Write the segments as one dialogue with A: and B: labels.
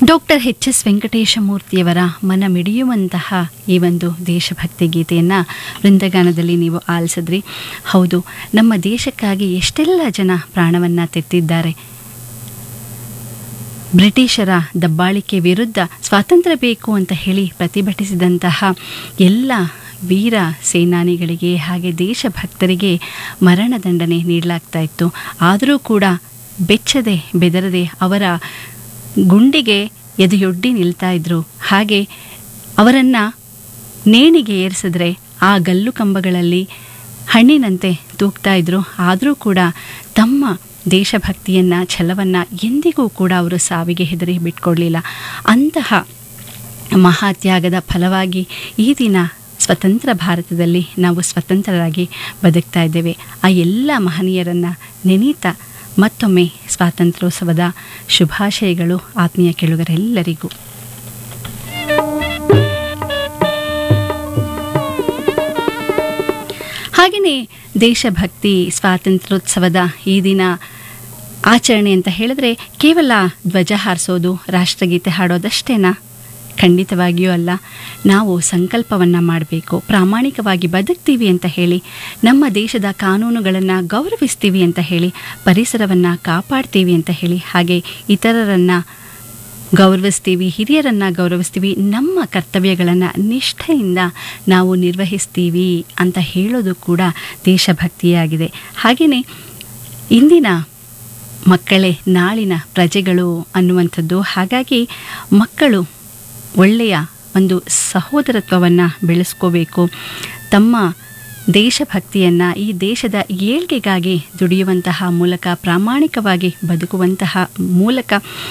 A: doctor H S ವೆಂಕಟೇಶಮೂರ್ತಿಯವರ ಮನ ಮಿಡಿಯುವಂತಹ ಈ ಒಂದು ದೇಶಭಕ್ತಿ ಗೀತೆಯನ್ನು ವೃಂದಗಾನದಲ್ಲಿ ನೀವು ಆಲಿಸಿದ್ರಿ ಹೌದು ನಮ್ಮ ದೇಶಕ್ಕಾಗಿ ಎಷ್ಟೆಲ್ಲ ಜನ ಪ್ರಾಣವನ್ನು ತೆತ್ತಿದ್ದಾರೆ ಬ್ರಿಟಿಷರ ದಬ್ಬಾಳಿಕೆ ವಿರುದ್ಧ ಸ್ವಾತಂತ್ರ್ಯ ಬೇಕು ಅಂತ ಹೇಳಿ ಪ್ರತಿಭಟಿಸಿದಂತಹ ಎಲ್ಲ ವೀರ ಸೇನಾನಿಗಳಿಗೆ ಹಾಗೆ ದೇಶಭಕ್ತರಿಗೆ ಮರಣದಂಡನೆ ನೀಡಲಾಗ್ತಾ ಇತ್ತು ಆದರೂ ಕೂಡ ಬೆಚ್ಚದೆ ಬೆದರದೆ ಅವರ ಗುಂಡಿಗೆ ಎದೆಯೊಡ್ಡಿ ನಿಲ್ತಾ ಇದ್ರು ಹಾಗೆ ಅವರನ್ನು ನೇಣಿಗೆ ಏರಿಸಿದ್ರೆ ಆ ಗಲ್ಲು ಕಂಬಗಳಲ್ಲಿ ಹಣ್ಣಿನಂತೆ ತೂಗ್ತಾ ಇದ್ರು ಆದರೂ ಕೂಡ ತಮ್ಮ ದೇಶಭಕ್ತಿಯನ್ನು ಛಲವನ್ನು ಎಂದಿಗೂ ಕೂಡ ಅವರು ಸಾವಿಗೆ ಹೆದರಿ ಬಿಟ್ಕೊಡ್ಲಿಲ್ಲ ಅಂತಹ ಮಹಾತ್ಯಾಗದ ಫಲವಾಗಿ ಈ ದಿನ ಸ್ವತಂತ್ರ ಭಾರತದಲ್ಲಿ ನಾವು ಸ್ವತಂತ್ರರಾಗಿ ಬದುಕ್ತಾ ಇದ್ದೇವೆ ಆ ಎಲ್ಲ ಮಹನೀಯರನ್ನು ನೆನೀತಾ ಮತ್ತೊಮ್ಮೆ ಸ್ವಾತಂತ್ರ್ಯೋತ್ಸವದ ಶುಭಾಶಯಗಳು ಆತ್ಮೀಯ ಕೆಳುಗರೆಲ್ಲರಿಗೂ ಹಾಗೆಯೇ ದೇಶಭಕ್ತಿ ಸ್ವಾತಂತ್ರ್ಯೋತ್ಸವದ ಈ ದಿನ ಆಚರಣೆ ಅಂತ ಹೇಳಿದ್ರೆ ಕೇವಲ ಧ್ವಜ ಹಾರಿಸೋದು ರಾಷ್ಟ್ರಗೀತೆ ಹಾಡೋದಷ್ಟೇನಾ ಖಂಡಿತವಾಗಿಯೂ ಅಲ್ಲ ನಾವು ಸಂಕಲ್ಪವನ್ನು ಮಾಡಬೇಕು ಪ್ರಾಮಾಣಿಕವಾಗಿ ಬದುಕ್ತೀವಿ ಅಂತ ಹೇಳಿ ನಮ್ಮ ದೇಶದ ಕಾನೂನುಗಳನ್ನು ಗೌರವಿಸ್ತೀವಿ ಅಂತ ಹೇಳಿ ಪರಿಸರವನ್ನು ಕಾಪಾಡ್ತೀವಿ ಅಂತ ಹೇಳಿ ಹಾಗೆ ಇತರರನ್ನು ಗೌರವಿಸ್ತೀವಿ ಹಿರಿಯರನ್ನು ಗೌರವಿಸ್ತೀವಿ ನಮ್ಮ ಕರ್ತವ್ಯಗಳನ್ನು ನಿಷ್ಠೆಯಿಂದ ನಾವು ನಿರ್ವಹಿಸ್ತೀವಿ ಅಂತ ಹೇಳೋದು ಕೂಡ ದೇಶಭಕ್ತಿಯಾಗಿದೆ ಹಾಗೆಯೇ ಇಂದಿನ ಮಕ್ಕಳೇ ನಾಳಿನ ಪ್ರಜೆಗಳು ಅನ್ನುವಂಥದ್ದು ಹಾಗಾಗಿ ಮಕ್ಕಳು ಒಳ್ಳೆಯ ಒಂದು ಸಹೋದರತ್ವವನ್ನು ಬೆಳೆಸ್ಕೋಬೇಕು ತಮ್ಮ ದೇಶಭಕ್ತಿಯನ್ನು ಈ ದೇಶದ ಏಳ್ಗೆಗಾಗಿ ದುಡಿಯುವಂತಹ ಮೂಲಕ ಪ್ರಾಮಾಣಿಕವಾಗಿ ಬದುಕುವಂತಹ ಮೂಲಕ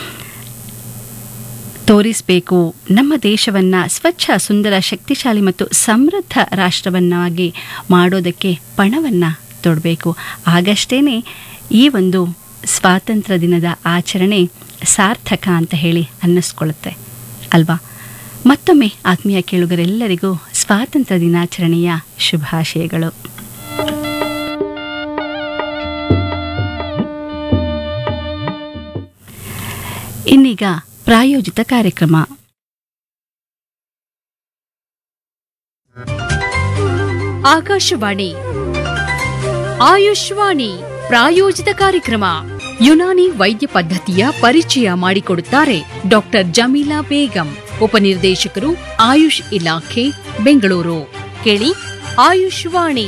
A: ತೋರಿಸಬೇಕು ನಮ್ಮ ದೇಶವನ್ನು ಸ್ವಚ್ಛ ಸುಂದರ ಶಕ್ತಿಶಾಲಿ ಮತ್ತು ಸಮೃದ್ಧ ರಾಷ್ಟ್ರವನ್ನಾಗಿ ಮಾಡೋದಕ್ಕೆ ಪಣವನ್ನು ತೊಡಬೇಕು ಆಗಷ್ಟೇ ಈ ಒಂದು ಸ್ವಾತಂತ್ರ್ಯ ದಿನದ ಆಚರಣೆ ಸಾರ್ಥಕ ಅಂತ ಹೇಳಿ ಅನ್ನಿಸ್ಕೊಳ್ಳುತ್ತೆ ಅಲ್ವಾ ಮತ್ತೊಮ್ಮೆ ಆತ್ಮೀಯ ಕೇಳುಗರೆಲ್ಲರಿಗೂ ಸ್ವಾತಂತ್ರ್ಯ ದಿನಾಚರಣೆಯ ಶುಭಾಶಯಗಳು ಇನ್ನೀಗ ಪ್ರಾಯೋಜಿತ ಕಾರ್ಯಕ್ರಮ
B: ಆಕಾಶವಾಣಿ ಆಯುಷ್ವಾಣಿ ಪ್ರಾಯೋಜಿತ ಕಾರ್ಯಕ್ರಮ ಯುನಾನಿ ವೈದ್ಯ ಪದ್ಧತಿಯ ಪರಿಚಯ ಮಾಡಿಕೊಡುತ್ತಾರೆ ಡಾಕ್ಟರ್ ಜಮೀಲಾ ಬೇಗಂ ಉಪನಿರ್ದೇಶಕರು ಆಯುಷ್ ಇಲಾಖೆ ಬೆಂಗಳೂರು ಕೇಳಿ ಆಯುಷ್ವಾಣಿ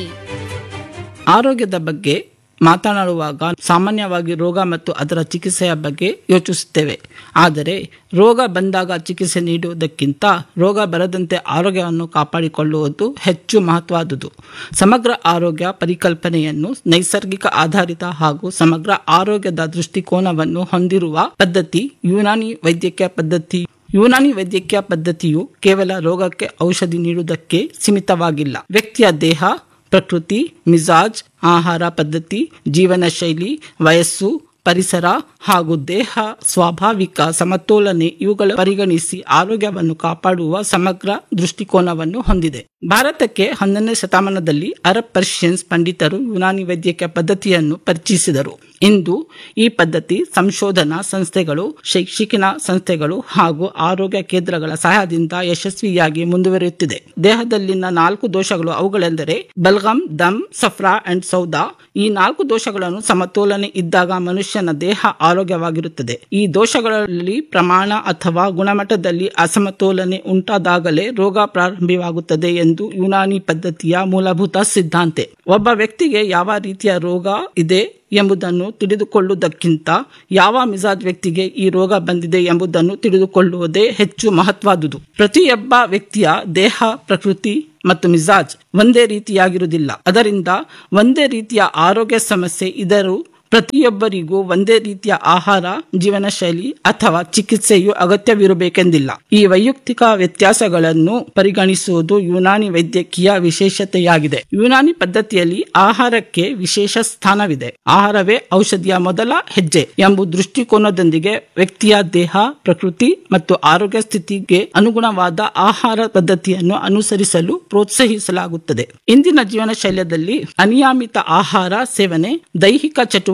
C: ಆರೋಗ್ಯದ ಬಗ್ಗೆ ಮಾತನಾಡುವಾಗ ಸಾಮಾನ್ಯವಾಗಿ ರೋಗ ಮತ್ತು ಅದರ ಚಿಕಿತ್ಸೆಯ ಬಗ್ಗೆ ಯೋಚಿಸುತ್ತೇವೆ ಆದರೆ ರೋಗ ಬಂದಾಗ ಚಿಕಿತ್ಸೆ ನೀಡುವುದಕ್ಕಿಂತ ರೋಗ ಬರದಂತೆ ಆರೋಗ್ಯವನ್ನು ಕಾಪಾಡಿಕೊಳ್ಳುವುದು ಹೆಚ್ಚು ಮಹತ್ವವಾದುದು ಸಮಗ್ರ ಆರೋಗ್ಯ ಪರಿಕಲ್ಪನೆಯನ್ನು ನೈಸರ್ಗಿಕ ಆಧಾರಿತ ಹಾಗೂ ಸಮಗ್ರ ಆರೋಗ್ಯದ ದೃಷ್ಟಿಕೋನವನ್ನು ಹೊಂದಿರುವ ಪದ್ಧತಿ ಯುನಾನಿ ವೈದ್ಯಕೀಯ ಪದ್ಧತಿ ಯುನಾನಿ ವೈದ್ಯಕೀಯ ಪದ್ಧತಿಯು ಕೇವಲ ರೋಗಕ್ಕೆ ಔಷಧಿ ನೀಡುವುದಕ್ಕೆ ಸೀಮಿತವಾಗಿಲ್ಲ ವ್ಯಕ್ತಿಯ ದೇಹ ಪ್ರಕೃತಿ ಮಿಜಾಜ್ ಆಹಾರ ಪದ್ಧತಿ ಜೀವನ ಶೈಲಿ ವಯಸ್ಸು ಪರಿಸರ ಹಾಗೂ ದೇಹ ಸ್ವಾಭಾವಿಕ ಸಮತೋಲನೆ ಇವುಗಳ ಪರಿಗಣಿಸಿ ಆರೋಗ್ಯವನ್ನು ಕಾಪಾಡುವ ಸಮಗ್ರ ದೃಷ್ಟಿಕೋನವನ್ನು ಹೊಂದಿದೆ ಭಾರತಕ್ಕೆ ಹನ್ನೊಂದನೇ ಶತಮಾನದಲ್ಲಿ ಅರಬ್ ಪರ್ಷಿಯನ್ಸ್ ಪಂಡಿತರು ಯುನಾನಿ ವೈದ್ಯಕೀಯ ಪದ್ಧತಿಯನ್ನು ಪರಿಚಯಿಸಿದರು ಇಂದು ಈ ಪದ್ಧತಿ ಸಂಶೋಧನಾ ಸಂಸ್ಥೆಗಳು ಶೈಕ್ಷಣಿಕ ಸಂಸ್ಥೆಗಳು ಹಾಗೂ ಆರೋಗ್ಯ ಕೇಂದ್ರಗಳ ಸಹಾಯದಿಂದ ಯಶಸ್ವಿಯಾಗಿ ಮುಂದುವರಿಯುತ್ತಿದೆ ದೇಹದಲ್ಲಿನ ನಾಲ್ಕು ದೋಷಗಳು ಅವುಗಳೆಂದರೆ ಬಲ್ಗಮ್ ದಮ್ ಸಫ್ರಾ ಅಂಡ್ ಸೌದಾ ಈ ನಾಲ್ಕು ದೋಷಗಳನ್ನು ಸಮತೋಲನೆ ಇದ್ದಾಗ ಮನುಷ್ಯನ ದೇಹ ಆರೋಗ್ಯವಾಗಿರುತ್ತದೆ ಈ ದೋಷಗಳಲ್ಲಿ ಪ್ರಮಾಣ ಅಥವಾ ಗುಣಮಟ್ಟದಲ್ಲಿ ಅಸಮತೋಲನೆ ಉಂಟಾದಾಗಲೇ ರೋಗ ಪ್ರಾರಂಭವಾಗುತ್ತದೆ ಎಂದು ಯುನಾನಿ ಪದ್ಧತಿಯ ಮೂಲಭೂತ ಸಿದ್ಧಾಂತ ಒಬ್ಬ ವ್ಯಕ್ತಿಗೆ ಯಾವ ರೀತಿಯ ರೋಗ ಇದೆ ಎಂಬುದನ್ನು ತಿಳಿದುಕೊಳ್ಳುವುದಕ್ಕಿಂತ ಯಾವ ಮಿಜಾಜ್ ವ್ಯಕ್ತಿಗೆ ಈ ರೋಗ ಬಂದಿದೆ ಎಂಬುದನ್ನು ತಿಳಿದುಕೊಳ್ಳುವುದೇ ಹೆಚ್ಚು ಮಹತ್ವದುದು ಪ್ರತಿಯೊಬ್ಬ ವ್ಯಕ್ತಿಯ ದೇಹ ಪ್ರಕೃತಿ ಮತ್ತು ಮಿಜಾಜ್ ಒಂದೇ ರೀತಿಯಾಗಿರುವುದಿಲ್ಲ ಅದರಿಂದ ಒಂದೇ ರೀತಿಯ ಆರೋಗ್ಯ ಸಮಸ್ಯೆ ಇದರೂ ಪ್ರತಿಯೊಬ್ಬರಿಗೂ ಒಂದೇ ರೀತಿಯ ಆಹಾರ ಜೀವನ ಶೈಲಿ ಅಥವಾ ಚಿಕಿತ್ಸೆಯು ಅಗತ್ಯವಿರಬೇಕೆಂದಿಲ್ಲ ಈ ವೈಯಕ್ತಿಕ ವ್ಯತ್ಯಾಸಗಳನ್ನು ಪರಿಗಣಿಸುವುದು ಯುನಾನಿ ವೈದ್ಯಕೀಯ ವಿಶೇಷತೆಯಾಗಿದೆ ಯುನಾನಿ ಪದ್ಧತಿಯಲ್ಲಿ ಆಹಾರಕ್ಕೆ ವಿಶೇಷ ಸ್ಥಾನವಿದೆ ಆಹಾರವೇ ಔಷಧಿಯ ಮೊದಲ ಹೆಜ್ಜೆ ಎಂಬ ದೃಷ್ಟಿಕೋನದೊಂದಿಗೆ ವ್ಯಕ್ತಿಯ ದೇಹ ಪ್ರಕೃತಿ ಮತ್ತು ಆರೋಗ್ಯ ಸ್ಥಿತಿಗೆ ಅನುಗುಣವಾದ ಆಹಾರ ಪದ್ಧತಿಯನ್ನು ಅನುಸರಿಸಲು ಪ್ರೋತ್ಸಾಹಿಸಲಾಗುತ್ತದೆ ಇಂದಿನ ಜೀವನ ಶೈಲಿಯಲ್ಲಿ ಅನಿಯಮಿತ ಆಹಾರ ಸೇವನೆ ದೈಹಿಕ ಚಟುವಟಿಕೆ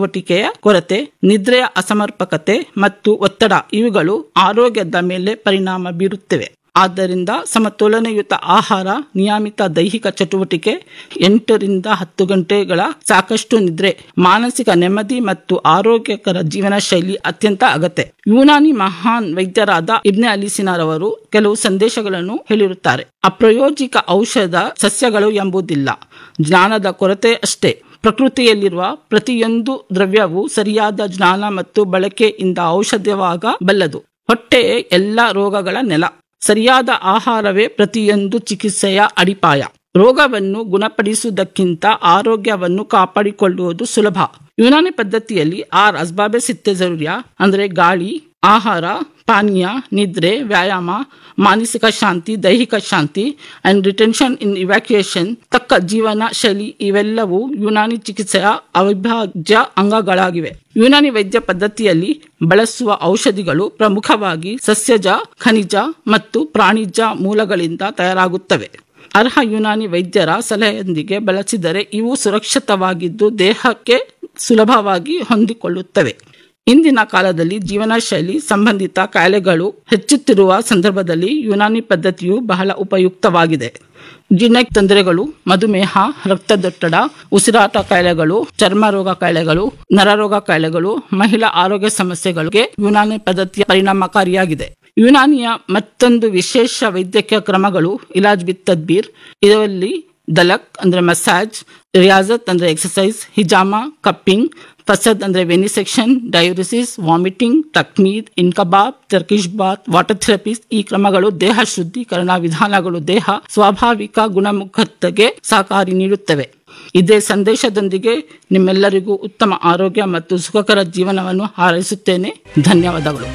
C: ಚಟುವಟಿಕೆಯ ಕೊರತೆ ನಿದ್ರೆಯ ಅಸಮರ್ಪಕತೆ ಮತ್ತು ಒತ್ತಡ ಇವುಗಳು ಆರೋಗ್ಯದ ಮೇಲೆ ಪರಿಣಾಮ ಬೀರುತ್ತವೆ ಆದ್ದರಿಂದ ಸಮತೋಲನಯುತ ಆಹಾರ ನಿಯಮಿತ ದೈಹಿಕ ಚಟುವಟಿಕೆ ಎಂಟರಿಂದ ಹತ್ತು ಗಂಟೆಗಳ ಸಾಕಷ್ಟು ನಿದ್ರೆ ಮಾನಸಿಕ ನೆಮ್ಮದಿ ಮತ್ತು ಆರೋಗ್ಯಕರ ಜೀವನ ಶೈಲಿ ಅತ್ಯಂತ ಅಗತ್ಯ ಯುನಾನಿ ಮಹಾನ್ ವೈದ್ಯರಾದ ಇಬ್ನೆ ಅಲಿಸಿನಾರವರು ಕೆಲವು ಸಂದೇಶಗಳನ್ನು ಹೇಳಿರುತ್ತಾರೆ ಅಪ್ರಯೋಜಿಕ ಔಷಧ ಸಸ್ಯಗಳು ಎಂಬುದಿಲ್ಲ ಜ್ಞಾನದ ಕೊರತೆ ಅಷ್ಟೇ ಪ್ರಕೃತಿಯಲ್ಲಿರುವ ಪ್ರತಿಯೊಂದು ದ್ರವ್ಯವು ಸರಿಯಾದ ಜ್ಞಾನ ಮತ್ತು ಬಳಕೆಯಿಂದ ಔಷಧವಾಗಬಲ್ಲದು ಹೊಟ್ಟೆಯೇ ಎಲ್ಲ ರೋಗಗಳ ನೆಲ ಸರಿಯಾದ ಆಹಾರವೇ ಪ್ರತಿಯೊಂದು ಚಿಕಿತ್ಸೆಯ ಅಡಿಪಾಯ ರೋಗವನ್ನು ಗುಣಪಡಿಸುವುದಕ್ಕಿಂತ ಆರೋಗ್ಯವನ್ನು ಕಾಪಾಡಿಕೊಳ್ಳುವುದು ಸುಲಭ ಯುನಾನಿ ಪದ್ಧತಿಯಲ್ಲಿ ಆರ್ ಅಸ್ಬಾಬೆ ಸಿತ್ತೆ ಜರುರ್ಯ ಅಂದ್ರೆ ಗಾಳಿ ಆಹಾರ ಪಾನೀಯ ನಿದ್ರೆ ವ್ಯಾಯಾಮ ಮಾನಸಿಕ ಶಾಂತಿ ದೈಹಿಕ ಶಾಂತಿ ಅಂಡ್ ರಿಟೆನ್ಷನ್ ಇನ್ ಇವ್ಯಾಕ್ಯುಯೇಷನ್ ತಕ್ಕ ಜೀವನ ಶೈಲಿ ಇವೆಲ್ಲವೂ ಯುನಾನಿ ಚಿಕಿತ್ಸೆಯ ಅವಿಭಾಜ್ಯ ಅಂಗಗಳಾಗಿವೆ ಯುನಾನಿ ವೈದ್ಯ ಪದ್ಧತಿಯಲ್ಲಿ ಬಳಸುವ ಔಷಧಿಗಳು ಪ್ರಮುಖವಾಗಿ ಸಸ್ಯಜ ಖನಿಜ ಮತ್ತು ಪ್ರಾಣಿಜ ಮೂಲಗಳಿಂದ ತಯಾರಾಗುತ್ತವೆ ಅರ್ಹ ಯುನಾನಿ ವೈದ್ಯರ ಸಲಹೆಯೊಂದಿಗೆ ಬಳಸಿದರೆ ಇವು ಸುರಕ್ಷಿತವಾಗಿದ್ದು ದೇಹಕ್ಕೆ ಸುಲಭವಾಗಿ ಹೊಂದಿಕೊಳ್ಳುತ್ತವೆ ಇಂದಿನ ಕಾಲದಲ್ಲಿ ಜೀವನ ಶೈಲಿ ಸಂಬಂಧಿತ ಕಾಯಿಲೆಗಳು ಹೆಚ್ಚುತ್ತಿರುವ ಸಂದರ್ಭದಲ್ಲಿ ಯುನಾನಿ ಪದ್ಧತಿಯು ಬಹಳ ಉಪಯುಕ್ತವಾಗಿದೆ ಜೀರ್ಣ ತೊಂದರೆಗಳು ಮಧುಮೇಹ ರಕ್ತದೊತ್ತಡ ಉಸಿರಾಟ ಕಾಯಿಲೆಗಳು ಚರ್ಮ ರೋಗ ಕಾಯಿಲೆಗಳು ನರರೋಗ ಕಾಯಿಲೆಗಳು ಮಹಿಳಾ ಆರೋಗ್ಯ ಸಮಸ್ಯೆಗಳಿಗೆ ಯುನಾನಿ ಪದ್ಧತಿಯ ಪರಿಣಾಮಕಾರಿಯಾಗಿದೆ ಯುನಾನಿಯ ಮತ್ತೊಂದು ವಿಶೇಷ ವೈದ್ಯಕೀಯ ಕ್ರಮಗಳು ಇಲಾಜ್ ಬಿತ್ ತದ್ಬೀರ್ ಇದರಲ್ಲಿ ದಲಕ್ ಅಂದ್ರೆ ಮಸಾಜ್ ರಿಯಾಜತ್ ಅಂದ್ರೆ ಎಕ್ಸಸೈಸ್ ಹಿಜಾಮ ಕಪ್ಪಿಂಗ್ ಫಸದ್ ಅಂದ್ರೆ ವೆನಿಸೆಕ್ಷನ್ ಡಯೂರಿಸಿಸ್ ವಾಮಿಟಿಂಗ್ ಟಕ್ಮೀದ್ ಇನ್ಕಬಾಬ್ ಟರ್ಕಿಶ್ ಬಾತ್ ವಾಟರ್ ಥೆರಪೀಸ್ ಈ ಕ್ರಮಗಳು ದೇಹ ಶುದ್ಧೀಕರಣ ವಿಧಾನಗಳು ದೇಹ ಸ್ವಾಭಾವಿಕ ಗುಣಮುಖತೆಗೆ ಸಹಕಾರಿ ನೀಡುತ್ತವೆ ಇದೇ ಸಂದೇಶದೊಂದಿಗೆ ನಿಮ್ಮೆಲ್ಲರಿಗೂ ಉತ್ತಮ ಆರೋಗ್ಯ ಮತ್ತು ಸುಖಕರ ಜೀವನವನ್ನು ಹಾರೈಸುತ್ತೇನೆ ಧನ್ಯವಾದಗಳು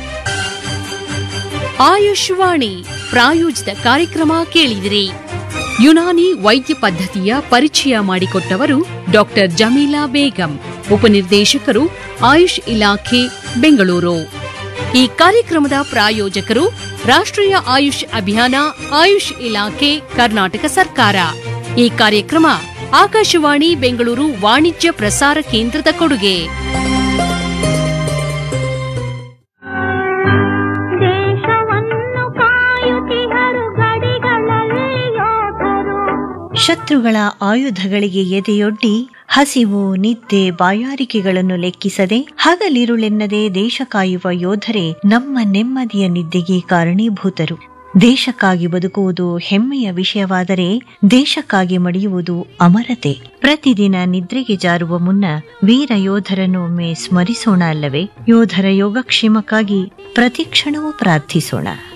B: ಆಯುಷ್ವಾಣಿ ಪ್ರಾಯೋಜಿತ ಕಾರ್ಯಕ್ರಮ ಕೇಳಿದಿರಿ ಯುನಾನಿ ವೈದ್ಯ ಪದ್ಧತಿಯ ಪರಿಚಯ ಮಾಡಿಕೊಟ್ಟವರು ಡಾಕ್ಟರ್ ಜಮೀಲಾ ಬೇಗಂ ಉಪನಿರ್ದೇಶಕರು ಆಯುಷ್ ಇಲಾಖೆ ಬೆಂಗಳೂರು ಈ ಕಾರ್ಯಕ್ರಮದ ಪ್ರಾಯೋಜಕರು ರಾಷ್ಟ್ರೀಯ ಆಯುಷ್ ಅಭಿಯಾನ ಆಯುಷ್ ಇಲಾಖೆ ಕರ್ನಾಟಕ ಸರ್ಕಾರ ಈ ಕಾರ್ಯಕ್ರಮ ಆಕಾಶವಾಣಿ ಬೆಂಗಳೂರು ವಾಣಿಜ್ಯ ಪ್ರಸಾರ ಕೇಂದ್ರದ ಕೊಡುಗೆ
D: ದೇಶವನ್ನು ಕಾಯುತ್ತಿಹರು ಗಡಿಗಳಲ್ಲಿ ಯೋಧರು
E: ಶತ್ರುಗಳ ಆಯುಧಗಳಿಗೆ ಎದೆಯೊಡ್ಡಿ ಹಸಿವು ನಿದ್ದೆ ಬಾಯಾರಿಕೆಗಳನ್ನು ಲೆಕ್ಕಿಸದೆ ಹಗಲಿರುಳೆನ್ನದೆ ದೇಶ ಕಾಯುವ ಯೋಧರೇ ನಮ್ಮ ನೆಮ್ಮದಿಯ ನಿದ್ದೆಗೆ ಕಾರಣೀಭೂತರು ದೇಶಕ್ಕಾಗಿ ಬದುಕುವುದು ಹೆಮ್ಮೆಯ ವಿಷಯವಾದರೆ ದೇಶಕ್ಕಾಗಿ ಮಡಿಯುವುದು ಅಮರತೆ ಪ್ರತಿದಿನ ನಿದ್ರೆಗೆ ಜಾರುವ ಮುನ್ನ ವೀರ ಯೋಧರನ್ನು ಒಮ್ಮೆ ಸ್ಮರಿಸೋಣ ಅಲ್ಲವೇ ಯೋಧರ ಯೋಗಕ್ಷೇಮಕ್ಕಾಗಿ ಪ್ರತಿಕ್ಷಣವೂ ಪ್ರಾರ್ಥಿಸೋಣ